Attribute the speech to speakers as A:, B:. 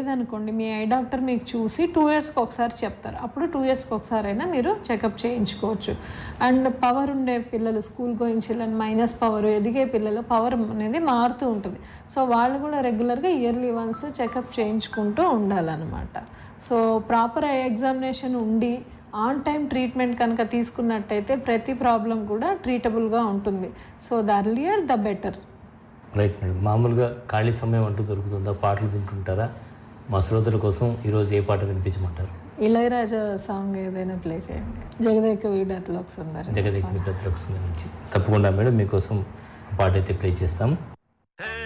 A: లేదనుకోండి me I doctor మీకు చూసి టూ ఇయర్స్కి ఒకసారి చెప్తారు అప్పుడు టూ ఇయర్స్కి ఒకసారి అయినా మీరు చెకప్ చేయించుకోవచ్చు అండ్ పవర్ ఉండే పిల్లలు school going children minus power ఎదిగే పిల్లలు పవర్ అనేది మారుతూ ఉంటుంది సో వాళ్ళు కూడా రెగ్యులర్గా ఇయర్లీ వన్స్ చెకప్ చేయించుకుంటూ ఉండాలన్నమాట సో ప్రాపర్ ఐ ఎగ్జామినేషన్ ఉండి ఆన్ టైం ట్రీట్మెంట్ కనుక తీసుకున్నట్టయితే ప్రతి ప్రాబ్లం కూడా ట్రీటబుల్గా ఉంటుంది so the earlier the better
B: right madam మామూలుగా ఖాళీ సమయం అంటూ దొరుకుతుందా పాటలు వింటుంటారా మా శ్రోతల కోసం ఈరోజు ఏ పాట వినిపించమంటారు
A: ఇళయరాజా సాంగ్ ఏదైనా ప్లే చేయండి జగదేక వీడట్లో సుందరి
B: జగదేక్ మిత్ర నుంచి తప్పకుండా మేడం మీకోసం ఆ పాట అయితే ప్లే చేస్తాం